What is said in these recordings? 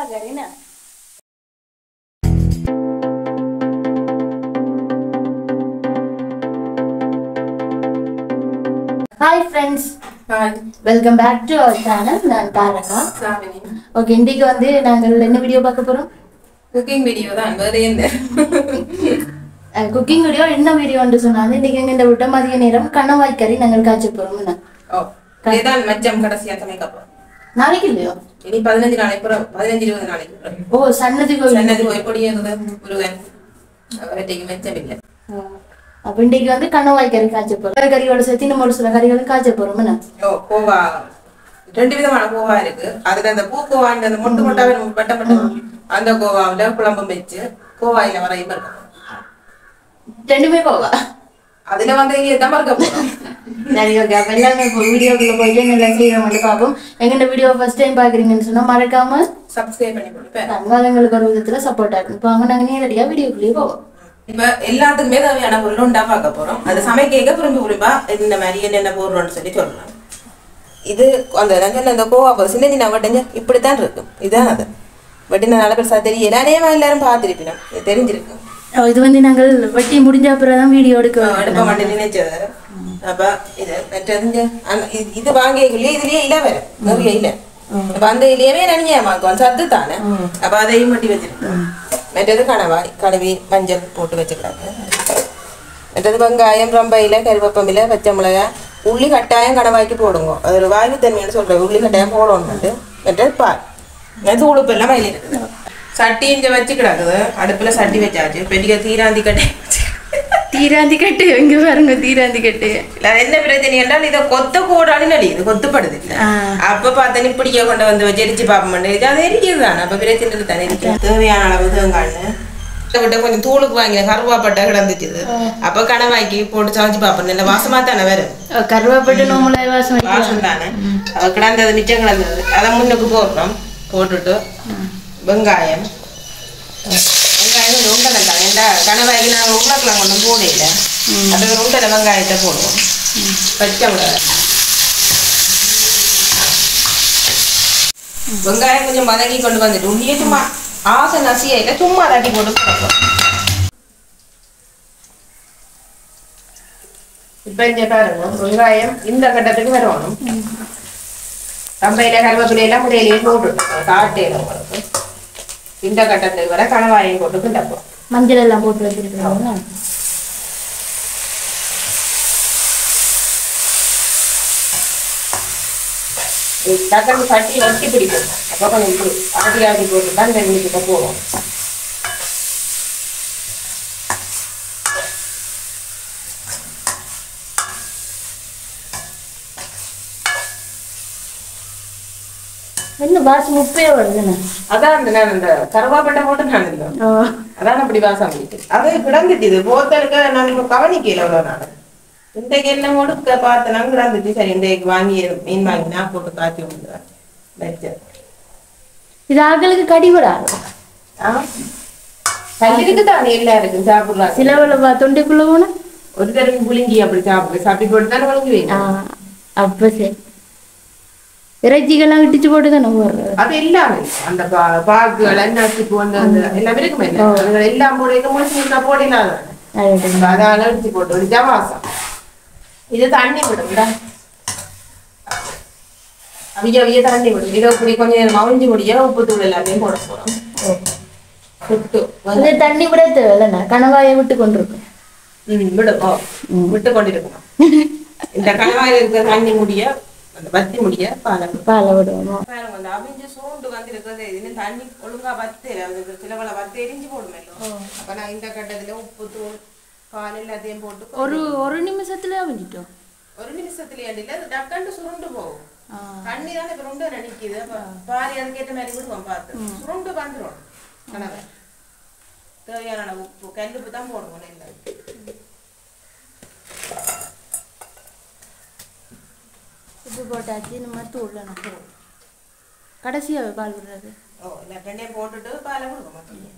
கறினா hi friends welcome back to our channel நான் Taraka okay இன்றைக்கு வந்து நாங்கள் என்ன வீடியோ பார்க்க போகிறோம் குக்கிங் வீடியோ தான் வேற எந்த குக்கிங் வீடியோ என்ன வீடியோன்னு சொன்னாங்க இன்றைக்கி எங்கள் இந்த விட்ட மதிய நேரம் கணவாய் கறி நாங்கள் காய்ச்ச போகிறோம் ஓ இதுதான் மச்சம் கடைசியா சமைக்க போறோம் நாளைக்கு இல்லையோ இனி பதினஞ்சு நாளைக்கு அப்புறம் பதினஞ்சு இருபது நாளைக்கு அப்புறம் ஓ சன்னதி கோயில் சொன்னது எப்படி இருந்தது முருகன் அவர்கிட்ட மெச்சம் இல்லை அப்போ இன்றைக்கு வந்து கணவாய் கறி காய்ச்ச போகிறோம் கறியோட சேர்த்து நம்ம ஒரு சில கறிகளும் காய்ச்ச போகிறோம் என்ன ஓ கோவா ரெண்டு விதமான கோவா இருக்கு அதுல அந்த பூ கோவான்ற அந்த மொட்டு மொட்டாவே பட்ட பட்ட அந்த கோவாவில குழம்பு வச்சு கோவாயில வரையும் இருக்கும் ரெண்டுமே போவா அதுல வந்து இங்கே தான் இருக்க போறோம் சரி ஓகே அப்போ எல்லாமே இப்போ வீடியோக்குள்ள போயிட்டு நல்லா செய்யறவங்க பார்ப்போம் எங்கள்கிட்ட வீடியோ ஃபர்ஸ்ட் டைம் பார்க்குறீங்கன்னு சொன்னால் மறக்காம சப்ஸ்கிரைப் பண்ணி கொடுப்பேன் நாங்கள் எங்களுக்கு ஒரு விதத்தில் சப்போர்ட் ஆகும் இப்போ அவங்க நாங்கள் நேரடியாக வீடியோக்குள்ளேயே போவோம் இப்ப எல்லாத்துக்குமே தேவையான பொருள் உண்டா பார்க்க போறோம் அது சமைக்க விரும்பி விரும்பா இந்த மாதிரி என்னென்ன போடுறோம்னு சொல்லி சொல்லலாம் இது அந்த ரங்கல்ல அந்த கோவா போதும் சின்ன சின்ன வட்டஞ்ச இப்படித்தான் இருக்கும் இதுதான் அது வட்டின நல்ல பெருசா தெரியல அநேகமா எல்லாரும் பார்த்துருப்பினோம் இது தெரிஞ்சிருக்கு ஓ, இது வந்து நாங்கள் வெட்டி முடிஞ்ச அப்புறம் தான் வீடியோ எடுக்க எடுப்ப மாட்டேன் நினைச்சது அப்ப இது மற்றது அந்த இது- இது வாங்கியக்குள்ளே இதுலயே இல வரும் நிறைய இல அப்ப அந்த இலையவே நனியமாக்கும் சத்து தானே அப்ப அதையும் மட்டி வச்சிருக்கோம் மற்றது கணவாய் கழுவி மஞ்சள் போட்டு வச்சுக்கிறாங்க மற்றது வெங்காயம் ரம்பையில கருவேப்பமில பச்சை மிளகாய் உள்ளி கட்டாயம் கணவாய்க்கு போடுங்க அது ஒரு வாய்வு தன்மைன்னு சொல்றேன் உள்ளி கட்டாயம் போடணும் மற்றது பால் அது உழுப்பு எல்லாம் வயலில் இருக்குது சட்டி இங்க வச்சு கிடக்குது அடுப்புல சட்டி வச்சாச்சு பெரிய தீராந்தி கட்டை தீராந்தி கட்டு எங்க பாருங்க தீராந்தி கட்டு இல்ல, அது என்ன பிரச்சனை என்றால் இதை கொத்த கூடாதுன்னு அடியுது கொத்துப்படுது இல்ல ஆ. அப்ப பார்த்தேன் இப்படியே கொண்டு வந்து வச்சு எரிச்சு பார்ப்போம் அது எரிக்கிறது தானே அப்ப பிரச்சனை இல்லை தானே எரிக்கிறது. தேவையான அளவு தேங்காய்னு விட்ட கொஞ்சம் தூளுக்கு வாங்கின கருவாப்பட்டை கிடந்துச்சு இது. அப்ப கணவாய்க்கு போட்டு சமைச்சு பார்ப்போம் நல்ல வாசமா தானே வரும் கருவாப்பட்டு நோம்புல வாசம் வைக்கலாம். வாசம் தானே அது கிடந்தது மிச்சம் கிடந்தது அதை முன்னுக்கு போடுறோம் போட்டுட்டு வெங்காயம் வெங்காயம் கொஞ்சம் உண்டலை தான் ஏண்டா கணவாய்க்கு நாங்கள் உருளைக்கிழங்கு ஒன்றும் போடல அது ஒரு உண்டலை வெங்காயத்தை போடுவோம் பச்சை மிளகாய் வெங்காயம் கொஞ்சம் வதங்கி கொண்டு வந்துட்டு உள்ளே சும்மா ஆசை நசியில சும்மா தட்டி போட்டு போடுறோம் இப்ப இங்க பாருங்க வெங்காயம் இந்த கட்டத்துக்கு வரணும் தம்பையில கருவேப்பிலையெல்லாம் முறையிலேயே போட்டுட்டோம் காட்டையில உங்களுக்கு இந்த கட்டத்துக்கு வர கணவாயம் போட்டு கிண்டப்போம் மஞ்சள் எல்லாம் போட்டு வச்சிருக்கோம் டக்குனு சட்டி வச்சு பிடிக்கும் அப்போ கொஞ்சம் இப்படி ஆட்டி ஆட்டி போட்டு தான் ரெண்டு கிட்ட போவோம் என்ன வாசம் உப்பே வருதுண்ணே அதான் அந்த நான் அந்த கருவாப்பட்டை போட்டு நான் இருந்தேன் ஓ அதான் அப்படி வாசம் வந்துட்டு அது கிடந்துட்டு போத்தலுக்கு நான் கவனிக்கல அவ்வளோ நான் இன்றைக்கு என்ன முடுக்க பார்த்தேன் கிடந்துச்சு சரி இன்றைக்கு வாங்கி மீன் வாங்கி நான் போட்டு காய்ச்சி விடுறேன் வச்சேன் இது ஆக்களுக்கு கடிபடாது கல்லிருக்கு தானே எல்லாருக்கும் சாப்பிடுறாங்க சிலவளவா தொண்டைக்குள்ள போனா ஒரு தடவை புளிங்கி அப்படி சாப்பிடு சாப்பிட்டு போட்டு தானே வழங்குவீங்க ஆ, அப்ப சரி இறைச்சிகள்லாம் இடிச்சு போட்டு தானே போடுறது அது எல்லாமே அந்த பா- பாக்குகள் நசுக்கு வந்து அந்த எல்லாமே இருக்குமே இல்ல? அதுகள் எல்லாம் போடுறது முடிச்சு முட்டா போடலாம் அது அதால அடிச்சு போட்டு ஒரு ஜவாசம் இது தண்ணி விடும்டா அவிய அவிய தண்ணி விடும் இதை இப்படி கொஞ்சம் நேரம் அவிஞ்சு முடிய உப்பு தூள் எல்லாத்தையும் போட போறோம் விட்டு அது தண்ணி விட தேவையில்லைண்ணா கணவாயை விட்டு கொண்டிருக்கும் ம் விடும் ஓ, விட்டு கொண்டிருக்கணும் இந்த கணவாயில் இருக்கிற தண்ணி முடிய அந்த வத்தி முடிய பாலம் பாலை விடுவோம் பாருங்க அந்த அவிஞ்சு சூண்டு வந்து இருக்கிறது இன்னும் தண்ணி ஒழுங்கா வத்தல அது சிலவள வத்த எரிஞ்சு போடுமேலோ அப்ப நான் இந்த கட்டத்துல உப்பு தூள் பால் எல்லாத்தையும் போட்டு ஒரு ஒரு நிமிஷத்துல அவிஞ்சிட்டோம் ஒரு நிமிஷத்துல இல்ல அது டக்கண்டு சுருண்டு போகும் ஆ. தண்ணி தானே இப்ப ரொம்ப நினைக்குது அப்ப பாரி அதுக்கேற்ற மாதிரி விடுவோம் பார்த்து சுருண்டு வந்துடும் கணவை தேவையான அளவு உப்பு கல்லுப்பு தான் போடுவோம் நெல்லை உப்பு போட்டாச்சு நம்ம தூள்ல கடைசியாக பால் விடுறது ஓ இல்லை ரெண்டையும் போட்டுட்டு பாலை விடுவோம் மொத்தம்.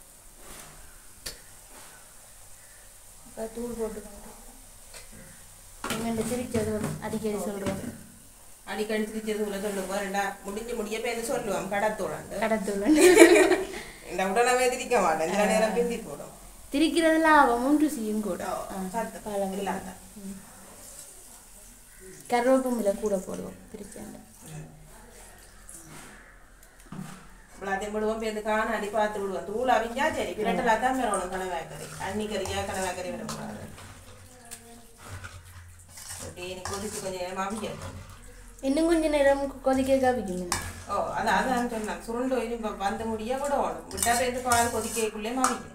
இப்போ தூள் போட்டுக்கோங்க எங்கள்கிட்ட சிரிச்சது அடிக்கடி சொல்கிறோம் அடிக்கடி திரிச்சது உள்ள சொல்லுவோம் ரெண்டா முடிஞ்சு முடிய பேர் சொல்லுவோம் கடத்தோடாண்டு கடத்துள்ளேன் இந்த உடனே திரிக்க மாட்டேன் சில நேரம் பிந்தி போடும் திரிக்கிறதுல அவன் ருசியும் கூட சத்து பழம் இல்லாத கருவேப்பமில்லை கூட போடுவோம் பிரிச்சாண்ட எல்லாத்தையும் விடுவோம் பேருந்து காண அடி பார்த்து விடுவோம் தூள் அவிஞ்சா சரி பிரட்டலா தான் வரணும் கனவாக்கறி அன்னி கறியா கனவாக்கறி விடக்கூடாது அப்படியே நீ கொதிச்சு கொஞ்சம் நேரம் அவிக்கணும் இன்னும் கொஞ்ச நேரம் கொதிக்க காவிக்கணும் ஓ அது அதான் சொன்னேன் சுருண்டு போய் இப்ப வந்து முடிய விடணும் விட்டா பேருந்து பால் கொதிக்கக்குள்ளே மாவிக்கணும்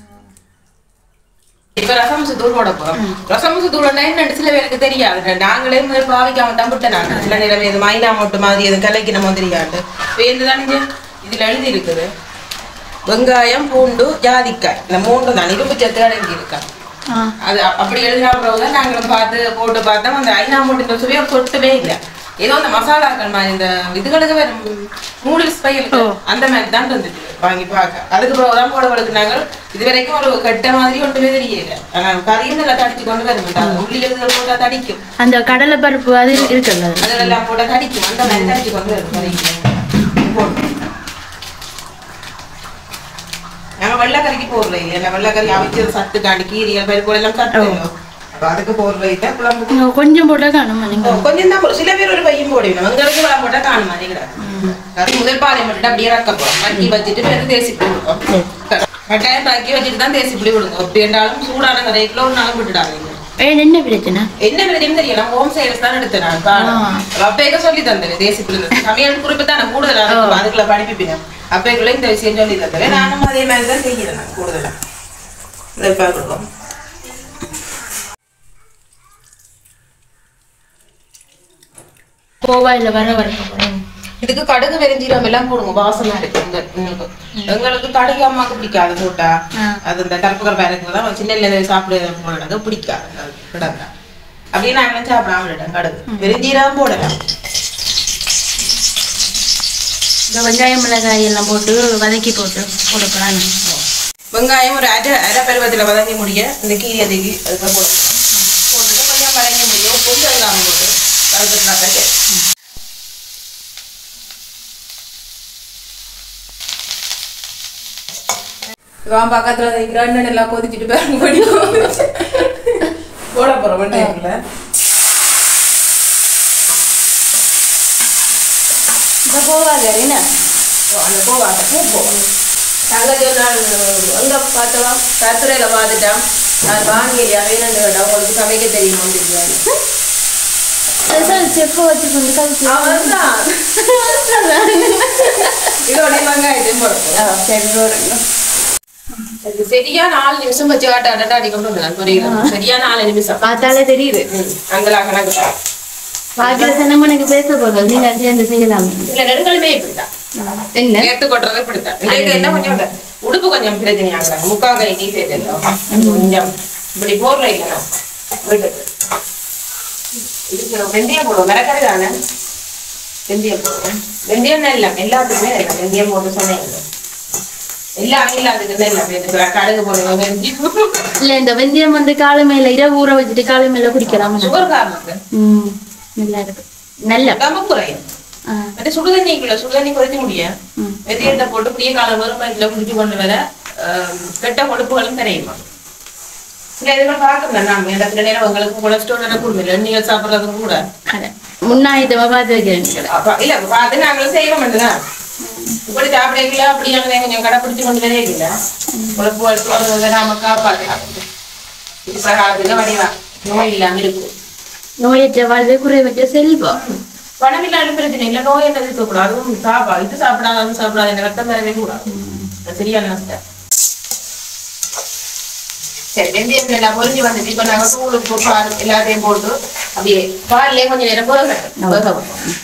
இப்ப ரசமுசு தூள் போட போறோம் ரசமுசு தூள் என்னன்னு சில பேருக்கு தெரியாது நாங்களே முதல் பாவிக்காம தான் விட்ட நாங்க சில நேரம் இது மைனா மொட்டு மாதிரி எதுவும் கலைக்கணுமோ தெரியாது வேண்டுதான் இங்க இதுல எழுதி இருக்குது வெங்காயம் பூண்டு ஜாதிக்காய் இந்த மூன்று தான் இரும்பு சத்து அடங்கி இருக்கா அது அ- அப்படி எழுதினா பிறகுதான் நாங்களும் பார்த்து போட்டு பார்த்தோம் அந்த ஐநா மூட்டு சுவையை சொட்டவே இல்லை ஏதோ அந்த மசாலாக்கள் மாதிரி இந்த இதுகளுக்கு வேற நூடுல்ஸ் பையலுக்கு அந்த மாதிரி தான் இருந்துச்சு வாங்கி பார்க்க அதுக்கு பிறகுதான் போட வழக்கு நாங்கள் இது வரைக்கும் ஒரு கட்ட மாதிரி ஒன்றுமே தெரியல ஆனா கறியும் நல்லா தடிச்சு கொண்டு வர மாட்டாங்க உள்ளி எழுதுகள் போட்டா தடிக்கும் அந்த கடலை பருப்பு அது இருக்குல்ல அதெல்லாம் போட்டா தடிக்கும் அந்த மாதிரி தடிச்சு கொண்டு வரும் கறிக்கு போட்டு நாங்க வெள்ளைக்கறிக்கு போடுறது இல்லை வெள்ளைக்கறி அவிச்சது சத்து காண்டி கீரியல் பருப்பு எல்லாம் சத்து இல்லை. அப்ப அதுக்கு போடுறது இல்லை குழம்புக்கு கொஞ்சம் போட்டா காணுமா நீங்க ஓ, கொஞ்சம் தான் போடும். சில பேர் ஒரு பையன் போடுவேன் வெங்காயத்துக்கு வளம் போட்டா காணும் மாதிரி கிடையாது அது முதல் பாதை மட்டும் அப்படியே ரக்க போறோம் மக்கி வச்சுட்டு பிறகு தேசி புளி விடுவோம் கட்டாயம் மக்கி வச்சுட்டு தான் தேசி புளி விடுங்க அப்படி என்றாலும் சூடான கதைக்குள்ள ஒரு நாளும் விட்டுடாதீங்க ஏன் என்ன பிரச்சனை என்ன பிரச்சனை தெரியல நான் ஹோம் சைன்ஸ் தான் எடுத்தேன் நான் பாடம். அப்பேக்க சொல்லி தந்தேன் தேசி புளி சமையல் குறிப்பு தான் நான் கூடுதலா இருக்கும். அதுக்குள்ள படிப்பிப்பினேன் அப்பேக்குள்ள இந்த விஷயம் சொல்லி தந்தேன் நானும் அதே மாதிரி தான் செய்கிறேன் நான் கூடுதலா முதல் பால் கொடுக்கும் கோவாயில வர வரைக்கும் இதுக்கு கடுகு வெறிஞ்சீரம் எல்லாம் போடுங்க வாசமா இருக்கு இந்த உங்களுக்கு எங்களுக்கு கடுகு அம்மாக்கு பிடிக்காது போட்டா அது இந்த கருப்பு கருப்பா இருக்கிறதா சின்ன நெல்லில் சாப்பிட போடுறது பிடிக்காது அந்த கிடங்க அப்படியே நாங்களும் சாப்பிடாம விட்டோம் கடுகு வெறிஞ்சீரம் போடலாம் இந்த வெங்காயம் மிளகாய் எல்லாம் போட்டு வதக்கி போட்டு போட போறாங்க வெங்காயம் ஒரு அரை அரை பருவத்தில் வதங்கி முடிய இந்த கீரை தூக்கி அதுக்கு போடும் போட்டுட்டு கொஞ்சம் வதங்கி முடியும் கொஞ்சம் வெங்காயம் போட்டு வதக்கிட்டு இவன் பக்கத்துல கிரண்டன் எல்லாம் கொதிச்சுட்டு பாருங்க படிக்கும் போட போறோம் வெண்டைக்குள்ள இந்த கோவாக என்ன அந்த போவா அந்த பூ போவோம் தங்கச்சி ஒரு நாள் அங்க பார்த்தவா கத்துரையில பார்த்துட்டான் நான் வாங்கலையா வேணும்னு கேட்டா உங்களுக்கு சமைக்க தெரியுமா தெரியாது செப்பை வச்சு கொண்டு கழிச்சு அவன் தான் இதோட வெங்காயத்தையும் போடுவோம் சரி போடுங்க அது சரியா நாலு நிமிஷம் வச்சு ஆட்ட ஆட்ட அடி கொண்டு வந்தேன் புரியுது சரியா நாலு நிமிஷம் பார்த்தாலே தெரியுது அங்கலா கணக்கு பாக்கிற சனமும் எனக்கு பேச போதும் நீங்க சேர்ந்து செய்யலாம் இல்ல நெடுங்களுமே இப்படிதான் என்ன நேர்த்து கொட்டுறது இப்படித்தான் இன்னைக்கு என்ன கொஞ்சம் இந்த உடுப்பு கொஞ்சம் பிரச்சனையாகிறாங்க முக்கால் கை நீ செய்தோ கொஞ்சம் இப்படி போடுற இல்லைனா வீட்டுக்கு இதுக்கு வெந்தயம் போடுவோம் மிளகறி தானே வெந்தயம் போடுவோம் வெந்தயம் இல்லை எல்லாத்துக்குமே இல்லை வெந்தயம் போட்டு சொன்னேன் எல்லாம் இல்லாததுக்கு இல்லை இதுக்கு கடுகு போடுவோம் வெந்தயம் இல்ல இந்த வெந்தயம் வந்து காலை மேல இரவு ஊற வச்சுட்டு காலை மேல குடிக்கலாம் சுகர் காரணத்துக்கு ம் நல்லா இருக்கு நல்ல உடம்பு குறையும் ஆ, மற்ற சுடுதண்ணிக்குள்ள சுடுதண்ணி குறைக்க முடியும் ம். வெதியத்தை போட்டு புதிய காலம் வரும் இதுல குடிச்சு கொண்டு வர ஆம், கெட்ட கொழுப்புகளும் தெரியுமா சில இதுகள் பார்க்கணும் நான் இந்த சில நேரம் உங்களுக்கு கொலஸ்ட்ரால் எல்லாம் கொடுங்க எண்ணெய் சாப்பிடுறது கூட அட, முன்னாயிட்டமா பார்த்து வைக்கிறேன் அப்ப இல்ல பார்த்து நாங்களும் செய்ய மாட்டேதான் இப்படி சாப்பிடல அப்படி அங்கே கொஞ்சம் கடைப்பிடிச்சு கொண்டு வரையில கொழுப்பு வளர்த்து நாம காப்பாற்றலாம் இது சகாலத்துக்கு வடிவா நோய் இல்லாம இருக்கும் நோயற்ற வாழ்வே குறைவற்ற செல்வம் பணம் இல்லாத பிரச்சனை இல்ல நோய் என்ன இருக்கக்கூடாது அதுவும் சாப்பா இது சாப்பிடாத அது சாப்பிடாத இந்த ரத்தம் வரவே கூடாது அது சரியான அவஸ்தை. சரி வெந்தயம் எல்லாம் பொரிஞ்சு வந்துச்சு இப்ப நாங்க தூள் உப்பு பால் எல்லாத்தையும் போட்டு அப்படியே பால்லே கொஞ்சம் நேரம் வேக வேக வைப்போம்.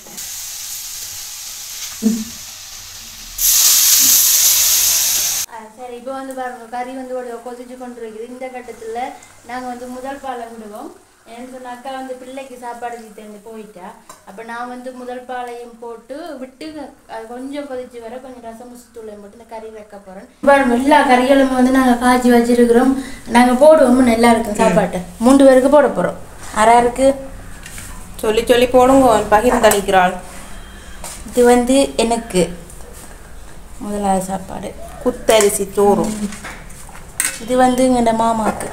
சரி இப்போ வந்து பாருங்க கறி வந்து ஒரு கொதிச்சு கொண்டு இருக்குது இந்த கட்டத்துல நாங்க வந்து முதல் பாலை விடுவோம் ஏன்னு சொன்ன அக்கா வந்து பிள்ளைக்கு சாப்பாடு தந்து போயிட்டா அப்ப நான் வந்து முதல் பாலையும் போட்டு விட்டு அது கொஞ்சம் கொதிச்சு வர கொஞ்சம் ரசம் தூளையும் போட்டு இந்த கறி வைக்க போறேன் பாருங்க எல்லா கறிகளும் வந்து நாங்க காய்ச்சி வச்சிருக்கிறோம் நாங்க போடுவோம் நல்லா இருக்கும் சாப்பாட்டு மூன்று பேருக்கு போட போறோம் அரை இருக்கு சொல்லி சொல்லி போடுங்க பகிர்ந்தளிக்கிறாள் இது வந்து எனக்கு முதலாவது சாப்பாடு குத்தரிசி சோறும் இது வந்து எங்கள்ட மாமாக்கு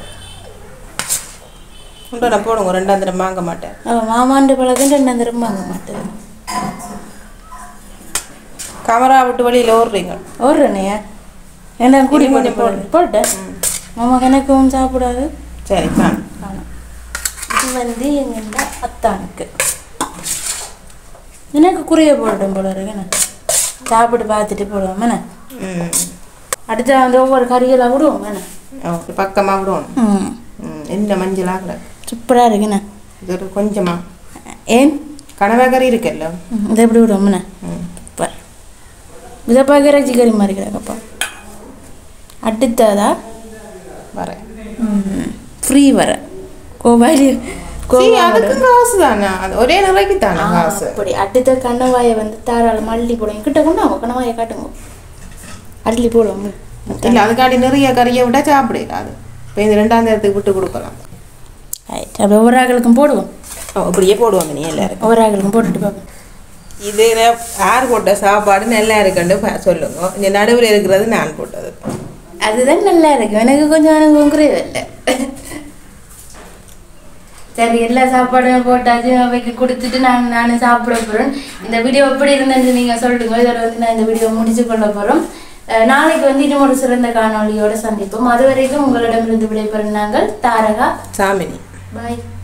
உண்டோட போடுங்க ரெண்டாம் தடவை வாங்க மாட்டேன் அவன் மாமாண்டு பழக்கம் ரெண்டு தரம் வாங்க மாட்டேன் கமரா விட்டு வழியில் ஓடுறீங்க ஓடுறனையா என்ன கூடி இன்னும் போட்டு கொஞ்சம் போடு போட்டேன் மாமா எனக்கும் சாப்பிடாது சரி காணும் காணும் இது வந்து எங்கள்ட அத்தானுக்கு எனக்கு குறைய போடட்டும் போல இருக்குண்ணே சாப்பிட்டு பார்த்துட்டு போடுவோம் என்ன ம் அடுத்த வந்து ஒவ்வொரு கறியெல்லாம் விடுவோம் என்ன ஓ பக்கமாக விடணும் ம் ம் என்ன மஞ்சள் ஆகல சூப்பராக இருக்குண்ணே இது ஒரு கொஞ்சமா ஏன் கனவாகரி இருக்குல்ல ம், இதை எப்படி விடுவோம்ண்ணே ம் சூப்பர் இதை பார்க்க இறைச்சி கறி மாதிரி கிடக்கப்பா அடுத்ததா வரேன் ஃப்ரீ வர கோவாலி சரி அதுக்கு காசு தானே அது ஒரே நிறைக்கு தானே காசு அப்படி அடுத்த கண்ணவாயை வந்து தாராளம் அள்ளி போடுவோம் கிட்ட கொண்டு அவங்க கண்ணவாயை காட்டுங்க அள்ளி போடுவோம் இல்லை அதுக்காண்டி நிறைய கறியை விட சாப்பிடாது இப்போ இந்த ரெண்டாம் நேரத்துக்கு விட்டு கொடுக்கலாம் ரைட் அப்போ ஒவ்வொரு ஆக்களுக்கும் போடுவோம் ஓ இப்படியே போடுவாங்க நீ எல்லாரும் ஒவ்வொரு ஆக்களுக்கும் போட்டுட்டு பார்ப்போம் இதில் யார் போட்ட சாப்பாடு நல்லா இருக்குன்னு பா- சொல்லுங்க இந்த நடுவில் இருக்கிறது நான் போட்டது அதுதான் நல்லா இருக்கும் எனக்கு கொஞ்சம் அனுபவம் குறைவு இல்லை சரி எல்லா சாப்பாடும் போட்டாச்சு அவைக்கு கொடுத்துட்டு நான் நானும் சாப்பிட போகிறேன் இந்த வீடியோ எப்படி இருந்ததுன்னு நீங்கள் சொல்லுங்க இதோட வந்து நான் இந்த வீடியோ முடிச்சு கொள்ள போகிறோம் நாளைக்கு வந்து இன்னும் ஒரு சிறந்த காணொளியோட சந்திப்போம் அது வரைக்கும் உங்களிடமிருந்து விடைபெறும் நாங்கள் தாரகா சாமினி பாய்